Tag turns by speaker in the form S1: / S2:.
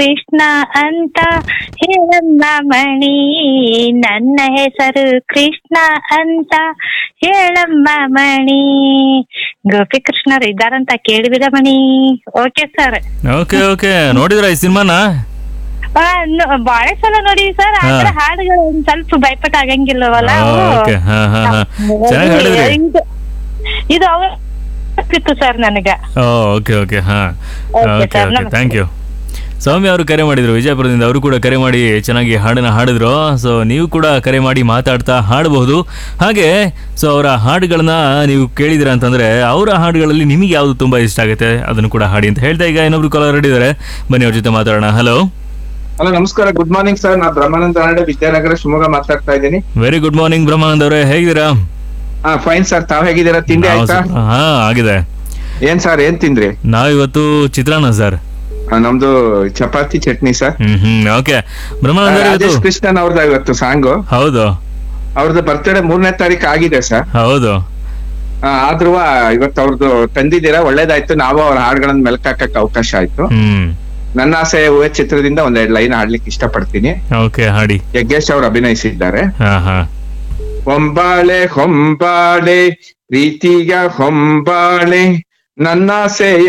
S1: ಕೃಷ್ಣ ಅಂತ ಹೇಳಮ್ಮ ಮಣಿ ನನ್ನ ಹೆಸರು ಕೃಷ್ಣ ಅಂತ ಹೇಳಮ್ಮ ಮಣಿ ಗೋಪಿ ಕೃಷ್ಣರು ಇದ್ದಾರಂತ ಕೇಳಿದಿರ Mani okay sir
S2: okay okay ನೋಡಿದ್ರ ಈ ಸಿನಿಮಾನ
S1: ಬಾಳ ಸಲ ನೋಡಿ ಸರ್
S2: ಹಾ.
S1: ಆದ್ರೆ ಹಾಡುಗಳು ಒಂದ್ ಸ್ವಲ್ಪ ಭಯಪಟ್ಟ ಆಗಂಗಿಲ್ಲವಲ್ಲ ಅವು.
S2: ಓಕೆ ಹಾ ಹಾ ಹಾ ಚೆನ್ನಾಗಿ ಹಾಡಿದ್ರಿ
S1: ಇದು- ಇದು ಅವ್ರ ಇತ್ತು ಸರ್ ನನಗ
S2: ಓಕೆ ಓಕೆ ಹಾ
S1: Okay,
S2: ಓಕೆ
S1: sir,
S2: ಓಕೆ
S1: ನಮಸ್ತೆ.
S2: ಥ್ಯಾಂಕ್ ಯು ಸೌಮ್ಯ ಅವರು ಕರೆ ಮಾಡಿದ್ರು ವಿಜಯಪುರದಿಂದ ಅವರು ಕೂಡ ಕರೆ ಮಾಡಿ ಚೆನ್ನಾಗಿ ಹಾಡನ್ನ ಹಾಡಿದ್ರು ಸೊ ನೀವು ಕೂಡ ಕರೆ ಮಾಡಿ ಮಾತಾಡ್ತಾ ಹಾಡಬಹುದು ಹಾಗೆ ಸೊ ಅವರ ಹಾಡುಗಳನ್ನ ನೀವು ಕೇಳಿದಿರ ಅಂತಂದ್ರೆ ಅವರ ಹಾಡುಗಳಲ್ಲಿ ನಿಮಗೆ ಯಾವುದು ತುಂಬಾ ಇಷ್ಟ ಆಗುತ್ತೆ ಅದನ್ನು ಕೂಡ ಹಾಡಿ ಅಂತ ಹೇಳ್ತಾ ಈಗ ಇನ್ನೊಬ್ರು ಕಾಲರ್ ಇದ್ದಾರೆ ಬನ್ನಿ ಅವ್ರ ಜೊತೆ ಮಾತಾಡೋಣ ಹಲೋ
S3: ಹಲೋ ನಮಸ್ಕಾರ ಗುಡ್ ಮಾರ್ನಿಂಗ್ ಸರ್ ನಾ ಬ್ರಹ್ಮಾನಂದ ನಾಡೆ ವಿದ್ಯಾನಗರ ಶಿವಮೊಗ್ಗ ಮಾತಾಡ್ತಾ ಇದ್ದೀನಿ
S2: ವೆರಿ ಗುಡ್ ಮಾರ್ನಿಂಗ್ ಬ್ರಹ್ಮಾನಂದ್ ಅವರೇ ಹೇಗಿದ್ದೀರಾ
S3: ಹಾ ಫೈನ್ ಸರ್ ತಾವ್ ಹೇಗಿದ್ದೀರಾ ತಿಂಡಿ
S2: ನಾವು
S3: ಆಯ್ತಾ
S2: ಸ- ಹಾ ಆಗಿದೆ
S3: ಏನ್ ಸರ್ ಏನ್ ತಿಂದ್ರಿ
S2: ನಾವಿವತ್ತು ಚಿತ್ರಾನ್ನ ಸರ್
S3: ಆ, ನಮ್ದು chapati chutney sir
S2: hmm hmm okay Brahmanand ಅವರೇ
S3: ರಾಜೇಶ್
S2: ಇವತ್ತು
S3: ಕೃಷ್ಣನ್ ಅವ್ರದ್ದು ಇವತ್ತು ಸಾಂಗು
S2: ಹೌದು
S3: ಅವ್ರದ್ದು ಬರ್ತ್ಡೇ ಮೂರನೇ ತಾರೀಕು ಆಗಿದೆ ಸರ್
S2: ಹೌದು
S3: ಆದ್ರೂ ಇವತ್ತು ಅವ್ರದ್ದು ತಂದಿದ್ದೀರಾ ಒಳ್ಳೇದಾಯ್ತು ನಾವು ಅವ್ರ ಹಾಡುಗಳನ್ನ ಮೆಲ್ಕಾಕಕ್ ಅವಕಾಶ ಆಯ್ತು
S2: ಹ್ಮ್
S3: ನನ್ನ ಆಸೆ ಹೂವೆ ಚಿತ್ರದಿಂದ ಒಂದೆರಡು ಲೈನ್ ಹಾಡ್ಲಿಕ್ಕೆ ಇಷ್ಟಪಡ್ತೀನಿ
S2: ಓಕೆ ಹಾಡಿ
S3: ಯಜ್ಞೇಶ್ ಅವರು ಅಭಿನಯಿಸಿದ್ದಾರೆ
S2: ಹಾ ಹಾ
S3: ಹೊಂಬಾಳೆ ಹೊಂಬಾಳೆ ಪ್ರೀತಿಯ ಹೊಂಬಾಳೆ ನನ್ನಾಸೆಯ